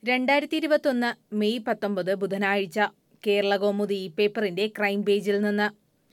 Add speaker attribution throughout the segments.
Speaker 1: രണ്ടായിരത്തി ഇരുപത്തൊന്ന് മെയ് പത്തൊമ്പത് ബുധനാഴ്ച കേരളകൗമുദി ഈ പേപ്പറിന്റെ ക്രൈം പേജിൽ നിന്ന്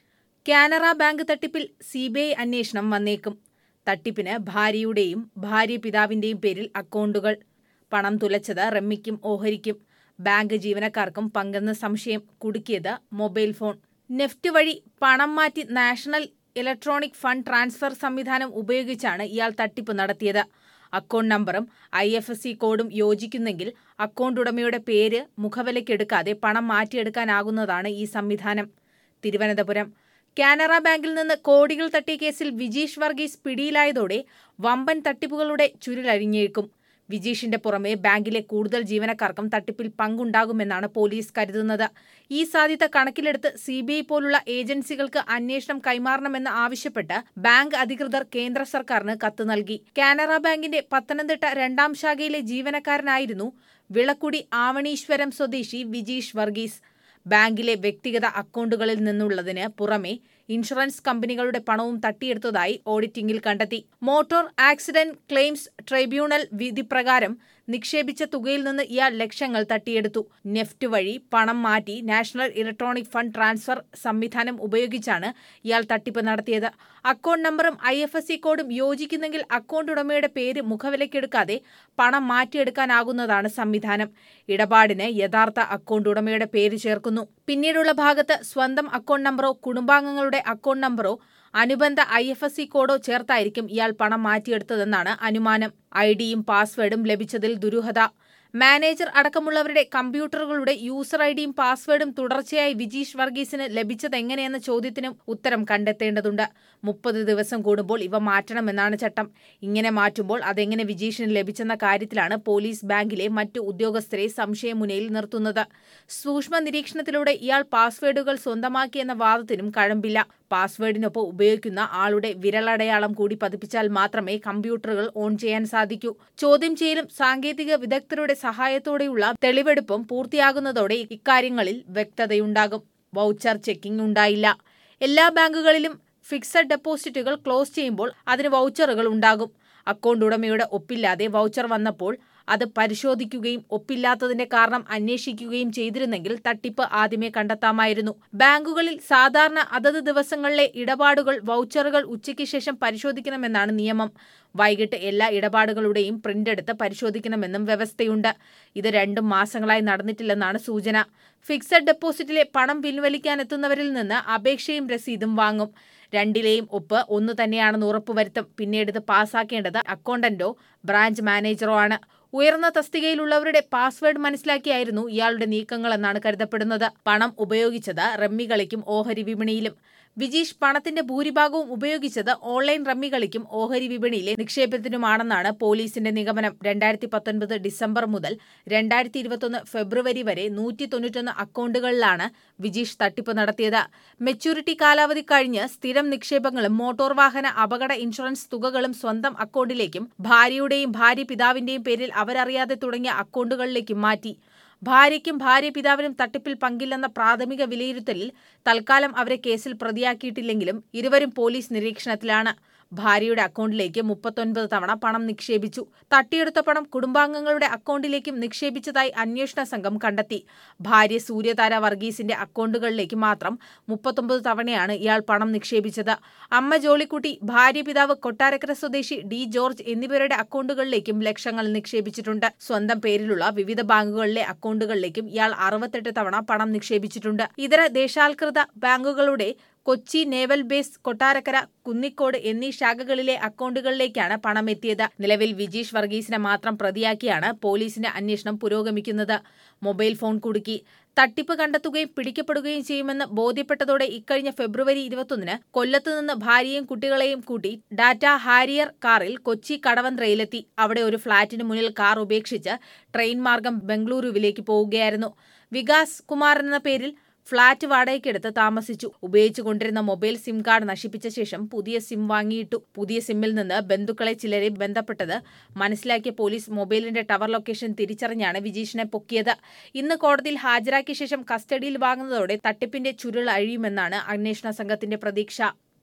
Speaker 1: കാനറ ബാങ്ക് തട്ടിപ്പിൽ സി ബി ഐ അന്വേഷണം വന്നേക്കും തട്ടിപ്പിന് ഭാര്യയുടെയും ഭാര്യ പിതാവിന്റെയും പേരിൽ അക്കൗണ്ടുകൾ പണം തുലച്ചത് റമ്മിക്കും ഓഹരിക്കും ബാങ്ക് ജീവനക്കാർക്കും പങ്കെന്ന സംശയം കുടുക്കിയത് മൊബൈൽ ഫോൺ നെഫ്റ്റ് വഴി പണം മാറ്റി നാഷണൽ ഇലക്ട്രോണിക് ഫണ്ട് ട്രാൻസ്ഫർ സംവിധാനം ഉപയോഗിച്ചാണ് ഇയാൾ തട്ടിപ്പ് നടത്തിയത് അക്കൗണ്ട് നമ്പറും ഐ എഫ് എസ് സി കോഡും യോജിക്കുന്നെങ്കിൽ അക്കൗണ്ട് ഉടമയുടെ പേര് മുഖവിലക്കെടുക്കാതെ പണം മാറ്റിയെടുക്കാനാകുന്നതാണ് ഈ സംവിധാനം തിരുവനന്തപുരം കാനറ ബാങ്കിൽ നിന്ന് കോടികൾ തട്ടിയ കേസിൽ വിജീഷ് വർഗീസ് പിടിയിലായതോടെ വമ്പൻ തട്ടിപ്പുകളുടെ ചുരുളഴിഞ്ഞേക്കും വിജീഷിന്റെ പുറമെ ബാങ്കിലെ കൂടുതൽ ജീവനക്കാർക്കും തട്ടിപ്പിൽ പങ്കുണ്ടാകുമെന്നാണ് പോലീസ് കരുതുന്നത് ഈ സാധ്യത കണക്കിലെടുത്ത് സി ബി ഐ പോലുള്ള ഏജൻസികൾക്ക് അന്വേഷണം കൈമാറണമെന്ന് ആവശ്യപ്പെട്ട് ബാങ്ക് അധികൃതർ കേന്ദ്ര സർക്കാരിന് കത്ത് നൽകി കാനറ ബാങ്കിന്റെ പത്തനംതിട്ട രണ്ടാം ശാഖയിലെ ജീവനക്കാരനായിരുന്നു വിളക്കുടി ആവണീശ്വരം സ്വദേശി വിജീഷ് വർഗീസ് ബാങ്കിലെ വ്യക്തിഗത അക്കൗണ്ടുകളിൽ നിന്നുള്ളതിന് പുറമെ ഇൻഷുറൻസ് കമ്പനികളുടെ പണവും തട്ടിയെടുത്തതായി ഓഡിറ്റിംഗിൽ കണ്ടെത്തി മോട്ടോർ ആക്സിഡന്റ് ക്ലെയിംസ് ട്രൈബ്യൂണൽ വിധിപ്രകാരം നിക്ഷേപിച്ച തുകയിൽ നിന്ന് ഇയാൾ ലക്ഷങ്ങൾ തട്ടിയെടുത്തു നെഫ്റ്റ് വഴി പണം മാറ്റി നാഷണൽ ഇലക്ട്രോണിക് ഫണ്ട് ട്രാൻസ്ഫർ സംവിധാനം ഉപയോഗിച്ചാണ് ഇയാൾ തട്ടിപ്പ് നടത്തിയത് അക്കൗണ്ട് നമ്പറും ഐ എഫ് എസ് സി കോഡും യോജിക്കുന്നെങ്കിൽ അക്കൗണ്ട് ഉടമയുടെ പേര് മുഖവിലക്കെടുക്കാതെ പണം മാറ്റിയെടുക്കാനാകുന്നതാണ് സംവിധാനം ഇടപാടിന് യഥാർത്ഥ അക്കൗണ്ട് ഉടമയുടെ പേര് ചേർക്കുന്നു പിന്നീടുള്ള ഭാഗത്ത് സ്വന്തം അക്കൗണ്ട് നമ്പറോ കുടുംബാംഗങ്ങളുടെ അക്കൗണ്ട് നമ്പറോ അനുബന്ധ ഐ എഫ് എസ് സി കോഡോ ചേർത്തായിരിക്കും ഇയാൾ പണം മാറ്റിയെടുത്തതെന്നാണ് അനുമാനം ഐ ഡിയും പാസ്വേഡും ലഭിച്ചതിൽ ദുരൂഹത മാനേജർ അടക്കമുള്ളവരുടെ കമ്പ്യൂട്ടറുകളുടെ യൂസർ ഐ ഡിയും പാസ്വേഡും തുടർച്ചയായി വിജീഷ് വർഗീസിന് ലഭിച്ചതെങ്ങനെയെന്ന ചോദ്യത്തിനും ഉത്തരം കണ്ടെത്തേണ്ടതുണ്ട് മുപ്പത് ദിവസം കൂടുമ്പോൾ ഇവ മാറ്റണമെന്നാണ് ചട്ടം ഇങ്ങനെ മാറ്റുമ്പോൾ അതെങ്ങനെ വിജീഷിന് ലഭിച്ചെന്ന കാര്യത്തിലാണ് പോലീസ് ബാങ്കിലെ മറ്റു ഉദ്യോഗസ്ഥരെ സംശയമുനയിൽ നിർത്തുന്നത് സൂക്ഷ്മ നിരീക്ഷണത്തിലൂടെ ഇയാൾ പാസ്വേഡുകൾ സ്വന്തമാക്കിയെന്ന വാദത്തിനും കഴമ്പില്ല പാസ്വേഡിനൊപ്പം ഉപയോഗിക്കുന്ന ആളുടെ വിരലടയാളം കൂടി പതിപ്പിച്ചാൽ മാത്രമേ കമ്പ്യൂട്ടറുകൾ ഓൺ ചെയ്യാൻ സാധിക്കൂ ചോദ്യം ചെയ്യലും സാങ്കേതിക വിദഗ്ധരുടെ സഹായത്തോടെയുള്ള തെളിവെടുപ്പും പൂർത്തിയാകുന്നതോടെ ഇക്കാര്യങ്ങളിൽ വ്യക്തതയുണ്ടാകും വൗച്ചർ ചെക്കിംഗ് ഉണ്ടായില്ല എല്ലാ ബാങ്കുകളിലും ഫിക്സഡ് ഡെപ്പോസിറ്റുകൾ ക്ലോസ് ചെയ്യുമ്പോൾ അതിന് വൗച്ചറുകൾ ഉണ്ടാകും അക്കൗണ്ട് ഉടമയുടെ ഒപ്പില്ലാതെ വൗച്ചർ വന്നപ്പോൾ അത് പരിശോധിക്കുകയും ഒപ്പില്ലാത്തതിന്റെ കാരണം അന്വേഷിക്കുകയും ചെയ്തിരുന്നെങ്കിൽ തട്ടിപ്പ് ആദ്യമേ കണ്ടെത്താമായിരുന്നു ബാങ്കുകളിൽ സാധാരണ അതത് ദിവസങ്ങളിലെ ഇടപാടുകൾ വൗച്ചറുകൾ ഉച്ചയ്ക്ക് ശേഷം പരിശോധിക്കണമെന്നാണ് നിയമം വൈകിട്ട് എല്ലാ ഇടപാടുകളുടെയും പ്രിന്റ് എടുത്ത് പരിശോധിക്കണമെന്നും വ്യവസ്ഥയുണ്ട് ഇത് രണ്ടും മാസങ്ങളായി നടന്നിട്ടില്ലെന്നാണ് സൂചന ഫിക്സഡ് ഡെപ്പോസിറ്റിലെ പണം പിൻവലിക്കാനെത്തുന്നവരിൽ നിന്ന് അപേക്ഷയും രസീതും വാങ്ങും രണ്ടിലെയും ഒപ്പ് ഒന്നു തന്നെയാണെന്ന് ഉറപ്പുവരുത്തും പിന്നീട് ഇത് പാസ്സാക്കേണ്ടത് അക്കൗണ്ടന്റോ ബ്രാഞ്ച് മാനേജറോ ആണ് ഉയർന്ന തസ്തികയിലുള്ളവരുടെ പാസ്വേഡ് മനസ്സിലാക്കിയായിരുന്നു ഇയാളുടെ നീക്കങ്ങളെന്നാണ് കരുതപ്പെടുന്നത് പണം ഉപയോഗിച്ചത് റമ്മി കളിക്കും ഓഹരി വിപണിയിലും വിജീഷ് പണത്തിന്റെ ഭൂരിഭാഗവും ഉപയോഗിച്ചത് ഓൺലൈൻ റമ്മി കളിക്കും ഓഹരി വിപണിയിലെ നിക്ഷേപത്തിനുമാണെന്നാണ് പോലീസിന്റെ നിഗമനം രണ്ടായിരത്തി പത്തൊൻപത് ഡിസംബർ മുതൽ രണ്ടായിരത്തി ഇരുപത്തൊന്ന് ഫെബ്രുവരി വരെ നൂറ്റി തൊണ്ണൂറ്റൊന്ന് അക്കൗണ്ടുകളിലാണ് വിജീഷ് തട്ടിപ്പ് നടത്തിയത് മെച്യൂരിറ്റി കാലാവധി കഴിഞ്ഞ് സ്ഥിരം നിക്ഷേപങ്ങളും മോട്ടോർ വാഹന അപകട ഇൻഷുറൻസ് തുകകളും സ്വന്തം അക്കൗണ്ടിലേക്കും ഭാര്യയുടെയും ഭാര്യ പിതാവിന്റെയും പേരിൽ അവരറിയാതെ തുടങ്ങിയ അക്കൗണ്ടുകളിലേക്കും മാറ്റി ഭാര്യയ്ക്കും ഭാര്യ പിതാവിനും തട്ടിപ്പിൽ പങ്കില്ലെന്ന പ്രാഥമിക വിലയിരുത്തലിൽ തൽക്കാലം അവരെ കേസിൽ പ്രതിയാക്കിയിട്ടില്ലെങ്കിലും ഇരുവരും പോലീസ് നിരീക്ഷണത്തിലാണ് ഭാര്യയുടെ അക്കൗണ്ടിലേക്ക് മുപ്പത്തൊൻപത് തവണ പണം നിക്ഷേപിച്ചു തട്ടിയെടുത്ത പണം കുടുംബാംഗങ്ങളുടെ അക്കൗണ്ടിലേക്കും നിക്ഷേപിച്ചതായി അന്വേഷണ സംഘം കണ്ടെത്തി ഭാര്യ സൂര്യതാര വർഗീസിന്റെ അക്കൗണ്ടുകളിലേക്ക് മാത്രം മുപ്പത്തൊമ്പത് തവണയാണ് ഇയാൾ പണം നിക്ഷേപിച്ചത് അമ്മ ജോളിക്കുട്ടി ഭാര്യ പിതാവ് കൊട്ടാരക്കര സ്വദേശി ഡി ജോർജ് എന്നിവരുടെ അക്കൗണ്ടുകളിലേക്കും ലക്ഷങ്ങൾ നിക്ഷേപിച്ചിട്ടുണ്ട് സ്വന്തം പേരിലുള്ള വിവിധ ബാങ്കുകളിലെ അക്കൗണ്ടുകളിലേക്കും ഇയാൾ അറുപത്തെട്ട് തവണ പണം നിക്ഷേപിച്ചിട്ടുണ്ട് ഇതര ദേശാൽകൃത ബാങ്കുകളുടെ കൊച്ചി നേവൽ ബേസ് കൊട്ടാരക്കര കുന്നിക്കോട് എന്നീ ശാഖകളിലെ അക്കൗണ്ടുകളിലേക്കാണ് പണം എത്തിയത് നിലവിൽ വിജീഷ് വർഗീസിനെ മാത്രം പ്രതിയാക്കിയാണ് പോലീസിന്റെ അന്വേഷണം പുരോഗമിക്കുന്നത് മൊബൈൽ ഫോൺ കുടുക്കി തട്ടിപ്പ് കണ്ടെത്തുകയും പിടിക്കപ്പെടുകയും ചെയ്യുമെന്ന് ബോധ്യപ്പെട്ടതോടെ ഇക്കഴിഞ്ഞ ഫെബ്രുവരി ഇരുപത്തൊന്നിന് കൊല്ലത്ത് നിന്ന് ഭാര്യയും കുട്ടികളെയും കൂട്ടി ഡാറ്റ ഹാരിയർ കാറിൽ കൊച്ചി കടവന്ത്രയിലെത്തി അവിടെ ഒരു ഫ്ളാറ്റിന് മുന്നിൽ കാർ ഉപേക്ഷിച്ച് ട്രെയിൻ മാർഗം ബംഗളൂരുവിലേക്ക് പോവുകയായിരുന്നു വികാസ് കുമാർ എന്ന പേരിൽ ഫ്ളാറ്റ് വാടകയ്ക്കെടുത്ത് താമസിച്ചു ഉപയോഗിച്ചുകൊണ്ടിരുന്ന മൊബൈൽ സിം കാർഡ് നശിപ്പിച്ച ശേഷം പുതിയ സിം വാങ്ങിയിട്ടു പുതിയ സിമ്മിൽ നിന്ന് ബന്ധുക്കളെ ചിലരെ ബന്ധപ്പെട്ടത് മനസ്സിലാക്കിയ പോലീസ് മൊബൈലിന്റെ ടവർ ലൊക്കേഷൻ തിരിച്ചറിഞ്ഞാണ് വിജീഷിനെ പൊക്കിയത് ഇന്ന് കോടതിയിൽ ഹാജരാക്കിയ ശേഷം കസ്റ്റഡിയിൽ വാങ്ങുന്നതോടെ തട്ടിപ്പിന്റെ ചുരുൾ അഴിയുമെന്നാണ് അന്വേഷണ സംഘത്തിന്റെ പ്രതീക്ഷ